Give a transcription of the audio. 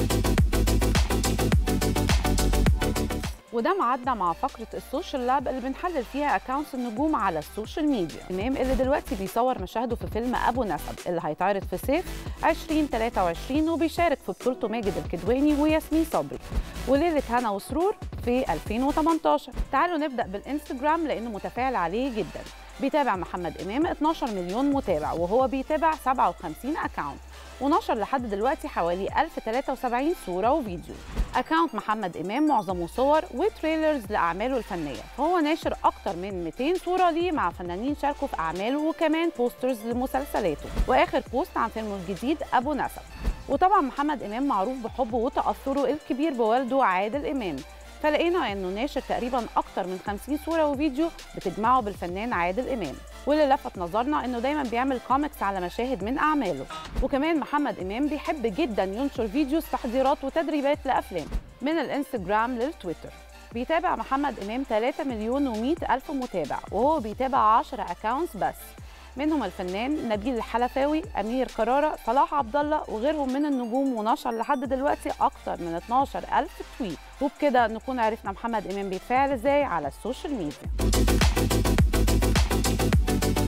وده معدنا مع فقرة السوشيال لاب اللي بنحلل فيها اكونتس النجوم على السوشيال ميديا إمام اللي دلوقتي بيصور مشاهده في فيلم أبو نسب اللي هيتعرض في صيف 2023 وبيشارك في بطولته ماجد الكدواني وياسمين صبري وليلة هنا وسرور في 2018 تعالوا نبدأ بالإنستجرام لأنه متفاعل عليه جدا بيتابع محمد إمام 12 مليون متابع وهو بيتابع 57 أكاونت ونشر لحد دلوقتي حوالي 1073 صورة وفيديو أكاونت محمد إمام معظمه صور وتريلرز لأعماله الفنية فهو ناشر أكتر من 200 صورة ليه مع فنانين شاركوا في أعماله وكمان بوسترز لمسلسلاته وآخر بوست عن فيلمه الجديد أبو نسب وطبعا محمد إمام معروف بحبه وتأثره الكبير بوالده عادل إمام فلقينا انه ناشر تقريبا اكتر من 50 صوره وفيديو بتجمعه بالفنان عادل امام واللي لفت نظرنا انه دايما بيعمل كوميكس على مشاهد من اعماله وكمان محمد امام بيحب جدا ينشر فيديوز تحضيرات وتدريبات لافلام من الانستجرام للتويتر بيتابع محمد امام 3 مليون و100 الف متابع وهو بيتابع 10 اكاونتس بس منهم الفنان نبيل الحلفاوي امير كراره صلاح عبد الله وغيرهم من النجوم ونشر لحد دلوقتي اكتر من 12 الف تويت وبكده نكون عرفنا محمد امام بيتفاعل ازاي على السوشيال ميديا